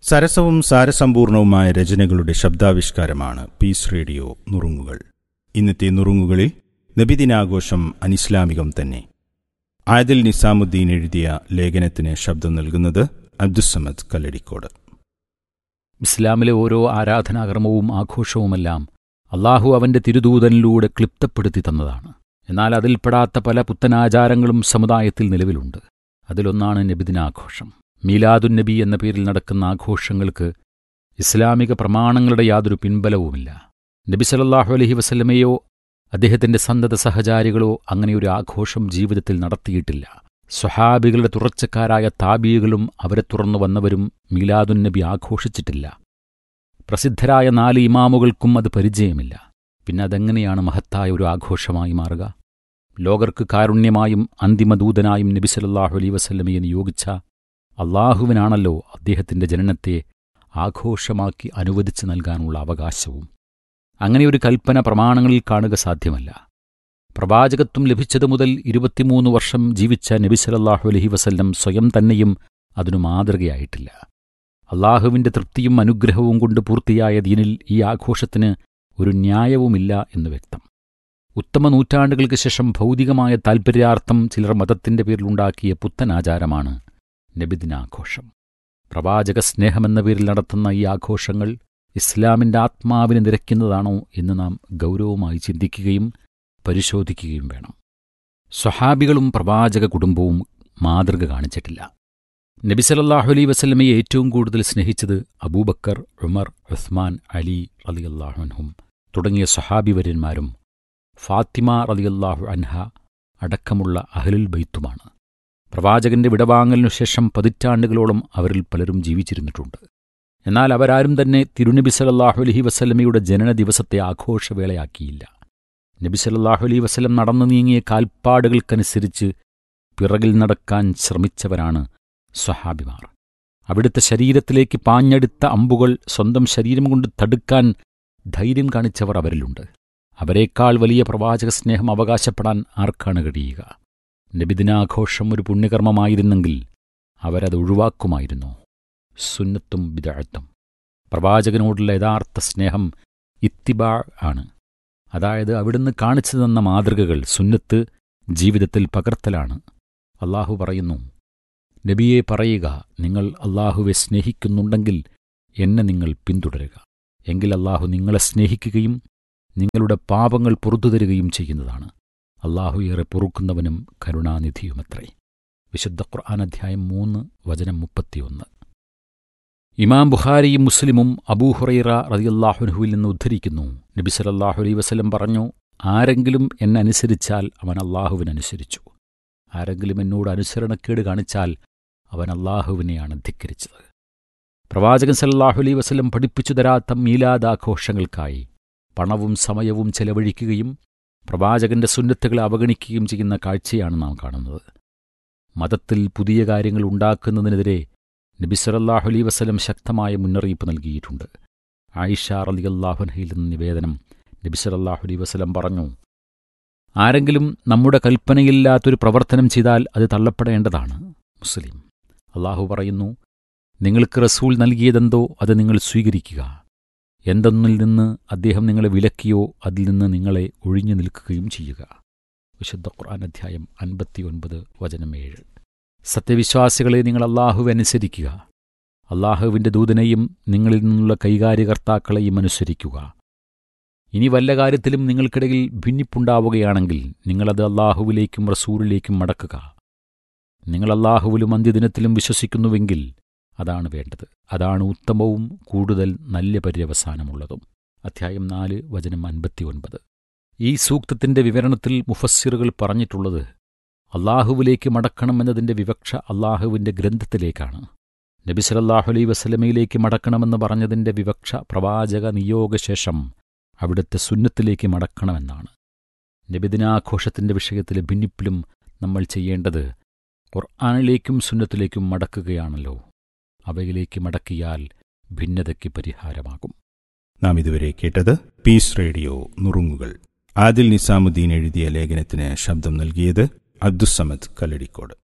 സരസവും സാരസമ്പൂർണവുമായ രചനകളുടെ ശബ്ദാവിഷ്കാരമാണ് piece radio നുറുങ്ങുകൾ ഇന്നത്തെ നുറുങ്ങുകളിൽ നബിദിനാഘോഷം അനിസ്ലാമികം തന്നെ ആദിൽ നിസാമുദ്ദീൻ എഴുതിയ ലേഖനത്തിന് ശബ്ദം നൽകുന്നത് അബ്ദുസമദ് കല്ലടിക്കോട് ഇസ്ലാമിലെ ഓരോ ആരാധനാകർമ്മവും ആഘോഷവുമെല്ലാം അള്ളാഹു അവന്റെ തിരുദൂതനിലൂടെ ക്ലിപ്തപ്പെടുത്തി തന്നതാണ് എന്നാൽ അതിൽപ്പെടാത്ത പല പുത്തനാചാരങ്ങളും സമുദായത്തിൽ നിലവിലുണ്ട് അതിലൊന്നാണ് നബിദിനാഘോഷം മീലാദുൻ നബി എന്ന പേരിൽ നടക്കുന്ന ആഘോഷങ്ങൾക്ക് ഇസ്ലാമിക പ്രമാണങ്ങളുടെ യാതൊരു പിൻബലവുമില്ല നബി സലല്ലാഹു അലഹി വസല്ലമയോ അദ്ദേഹത്തിന്റെ സന്തത സഹചാരികളോ അങ്ങനെയൊരു ആഘോഷം ജീവിതത്തിൽ നടത്തിയിട്ടില്ല സ്വഹാബികളുടെ തുറച്ചക്കാരായ താബീകളും അവരെ തുറന്നു വന്നവരും മീലാദുൻ നബി ആഘോഷിച്ചിട്ടില്ല പ്രസിദ്ധരായ നാല് ഇമാമുകൾക്കും അത് പരിചയമില്ല പിന്നെ അതെങ്ങനെയാണ് മഹത്തായ ഒരു ആഘോഷമായി മാറുക ലോകർക്ക് കാരുണ്യമായും അന്തിമദൂതനായും നബി സല്ലല്ലാഹു അലൈ വസല്ലമയെ നിയോഗിച്ച അള്ളാഹുവിനാണല്ലോ അദ്ദേഹത്തിന്റെ ജനനത്തെ ആഘോഷമാക്കി അനുവദിച്ചു നൽകാനുള്ള അവകാശവും അങ്ങനെയൊരു കൽപ്പന പ്രമാണങ്ങളിൽ കാണുക സാധ്യമല്ല പ്രവാചകത്വം ലഭിച്ചതു മുതൽ ഇരുപത്തിമൂന്ന് വർഷം ജീവിച്ച നബി സല്ലല്ലാഹു അലൈഹി വസല്ലം സ്വയം തന്നെയും അതിനു മാതൃകയായിട്ടില്ല അള്ളാഹുവിന്റെ തൃപ്തിയും അനുഗ്രഹവും കൊണ്ട് പൂർത്തിയായ ദീനിൽ ഈ ആഘോഷത്തിന് ഒരു ന്യായവുമില്ല എന്ന് വ്യക്തം ഉത്തമ നൂറ്റാണ്ടുകൾക്ക് ശേഷം ഭൗതികമായ താൽപര്യാർത്ഥം ചിലർ മതത്തിന്റെ പേരിലുണ്ടാക്കിയ പുത്തനാചാരമാണ് നബിദിനാഘോഷം പ്രവാചക സ്നേഹമെന്ന പേരിൽ നടത്തുന്ന ഈ ആഘോഷങ്ങൾ ഇസ്ലാമിന്റെ ആത്മാവിന് നിരക്കുന്നതാണോ എന്ന് നാം ഗൗരവമായി ചിന്തിക്കുകയും പരിശോധിക്കുകയും വേണം സ്വഹാബികളും പ്രവാചക കുടുംബവും മാതൃക കാണിച്ചിട്ടില്ല നബി സല്ലല്ലാഹു അലൈഹി വസല്ലമയെ ഏറ്റവും കൂടുതൽ സ്നേഹിച്ചത് അബൂബക്കർ ഉമർ ഉസ്മാൻ അലി റളിയല്ലാഹുൻഹും തുടങ്ങിയ സ്വഹാബിവര്യന്മാരും ഫാത്തിമ റളിയല്ലാഹു അൻഹ അടക്കമുള്ള അഹ്ലുൽ ബൈത്തുമാണ് പ്രവാചകന്റെ വിടവാങ്ങലിനു ശേഷം പതിറ്റാണ്ടുകളോളം അവരിൽ പലരും ജീവിച്ചിരുന്നിട്ടുണ്ട് എന്നാൽ അവരാരും തന്നെ തിരുനബി സല്ലല്ലാഹു അലൈഹി വസല്ലമയുടെ ജനന ദിവസത്തെ ആഘോഷവേളയാക്കിയില്ല നബി സല്ലല്ലാഹു അലൈഹി വസല്ലം നടന്നു നീങ്ങിയ കാൽപ്പാടുകൾക്കനുസരിച്ച് പിറകിൽ നടക്കാൻ ശ്രമിച്ചവരാണ് സ്വഹാബിമാർ അവിടുത്തെ ശരീരത്തിലേക്ക് പാഞ്ഞെടുത്ത അമ്പുകൾ സ്വന്തം ശരീരം കൊണ്ട് തടുക്കാൻ ധൈര്യം കാണിച്ചവർ അവരിലുണ്ട് അവരെക്കാൾ വലിയ പ്രവാചക സ്നേഹം അവകാശപ്പെടാൻ ആർക്കാണ് കഴിയുക നബിദിനാഘോഷം ഒരു പുണ്യകർമ്മമായിരുന്നെങ്കിൽ അവരത് ഒഴിവാക്കുമായിരുന്നു സുന്നത്തും ബിദഅത്തും പ്രവാചകനോടുള്ള യഥാർത്ഥ സ്നേഹം ഇത്തിബാ ആണ് അതായത് അവിടുന്ന് കാണിച്ചു തന്ന മാതൃകകൾ സുന്നത്ത് ജീവിതത്തിൽ പകർത്തലാണ് അള്ളാഹു പറയുന്നു നബിയെ പറയുക നിങ്ങൾ അള്ളാഹുവെ സ്നേഹിക്കുന്നുണ്ടെങ്കിൽ എന്നെ നിങ്ങൾ പിന്തുടരുക എങ്കിൽ അള്ളാഹു നിങ്ങളെ സ്നേഹിക്കുകയും നിങ്ങളുടെ പാപങ്ങൾ പുറത്തു തരികയും ചെയ്യുന്നതാണ് അള്ളാഹു ഏറെ പൊറുക്കുന്നവനും കരുണാനിധിയുമത്രേ വിശുദ്ധ ഖുർആൻ അധ്യായം മൂന്ന് വചനം മുപ്പത്തിയൊന്ന് ഇമാം ബുഖാരിയും മുസ്ലിമും അബൂഹുറൈറ റതിയല്ലാഹുനുഹുവിൽ നിന്ന് ഉദ്ധരിക്കുന്നു നബി സലല്ലാഹു അലൈ വസല്ലം പറഞ്ഞു ആരെങ്കിലും എന്നെ അനുസരിച്ചാൽ അവൻ അള്ളാഹുവിനനുസരിച്ചു ആരെങ്കിലും എന്നോട് അനുസരണക്കേട് കാണിച്ചാൽ അവൻ അള്ളാഹുവിനെയാണ് ധിക്കരിച്ചത് പ്രവാചകൻ സല്ലാഹു അലൈ വസല്ലം പഠിപ്പിച്ചു തരാത്ത മീലാദാഘോഷങ്ങൾക്കായി പണവും സമയവും ചെലവഴിക്കുകയും പ്രവാചകന്റെ സുന്നത്തുകളെ അവഗണിക്കുകയും ചെയ്യുന്ന കാഴ്ചയാണ് നാം കാണുന്നത് മതത്തിൽ പുതിയ കാര്യങ്ങൾ ഉണ്ടാക്കുന്നതിനെതിരെ നബി സലല്ലാഹു അലൈ വസല്ലം ശക്തമായ മുന്നറിയിപ്പ് നൽകിയിട്ടുണ്ട് ആയിഷ റലിയല്ലാഹുനഹയിൽ നിന്ന് നിവേദനം നബി സലല്ലാഹു അലൈ വസല്ലം പറഞ്ഞു ആരെങ്കിലും നമ്മുടെ കൽപ്പനയില്ലാത്തൊരു പ്രവർത്തനം ചെയ്താൽ അത് തള്ളപ്പെടേണ്ടതാണ് മുസ്ലിം അള്ളാഹു പറയുന്നു നിങ്ങൾക്ക് റസൂൽ നൽകിയതെന്തോ അത് നിങ്ങൾ സ്വീകരിക്കുക എന്തൊന്നിൽ നിന്ന് അദ്ദേഹം നിങ്ങളെ വിലക്കിയോ അതിൽ നിന്ന് നിങ്ങളെ ഒഴിഞ്ഞു നിൽക്കുകയും ചെയ്യുക വിശുദ്ധ ഖുർആൻ അധ്യായം അൻപത്തിയൊൻപത് വചനം ഏഴ് സത്യവിശ്വാസികളെ നിങ്ങൾ അള്ളാഹുവെ അനുസരിക്കുക അള്ളാഹുവിന്റെ ദൂതനെയും നിങ്ങളിൽ നിന്നുള്ള കൈകാര്യകർത്താക്കളെയും അനുസരിക്കുക ഇനി വല്ല കാര്യത്തിലും നിങ്ങൾക്കിടയിൽ ഭിന്നിപ്പുണ്ടാവുകയാണെങ്കിൽ നിങ്ങളത് അള്ളാഹുവിലേക്കും റസൂലിലേക്കും മടക്കുക നിങ്ങൾ അള്ളാഹുവിലും അന്ത്യദിനത്തിലും വിശ്വസിക്കുന്നുവെങ്കിൽ അതാണ് വേണ്ടത് അതാണ് ഉത്തമവും കൂടുതൽ നല്ല പര്യവസാനമുള്ളതും അധ്യായം നാല് വചനം അൻപത്തിയൊൻപത് ഈ സൂക്തത്തിന്റെ വിവരണത്തിൽ മുഫസ്സിറുകൾ പറഞ്ഞിട്ടുള്ളത് അള്ളാഹുവിലേക്ക് മടക്കണമെന്നതിന്റെ വിവക്ഷ അള്ളാഹുവിന്റെ ഗ്രന്ഥത്തിലേക്കാണ് നബി സലല്ലാഹു അലൈ വസലമയിലേക്ക് മടക്കണമെന്ന് പറഞ്ഞതിന്റെ വിവക്ഷ പ്രവാചക നിയോഗശേഷം അവിടുത്തെ സുന്നത്തിലേക്ക് മടക്കണമെന്നാണ് നബിദിനാഘോഷത്തിന്റെ വിഷയത്തിലെ ഭിന്നിപ്പിലും നമ്മൾ ചെയ്യേണ്ടത് ഖുർആാനിലേക്കും സുന്നത്തിലേക്കും മടക്കുകയാണല്ലോ അവയിലേക്ക് മടക്കിയാൽ ഭിന്നതയ്ക്ക് പരിഹാരമാകും നാം ഇതുവരെ കേട്ടത് പീസ് റേഡിയോ നുറുങ്ങുകൾ ആദിൽ നിസാമുദ്ദീൻ എഴുതിയ ലേഖനത്തിന് ശബ്ദം നൽകിയത് അബ്ദുസമദ് കല്ലടിക്കോട്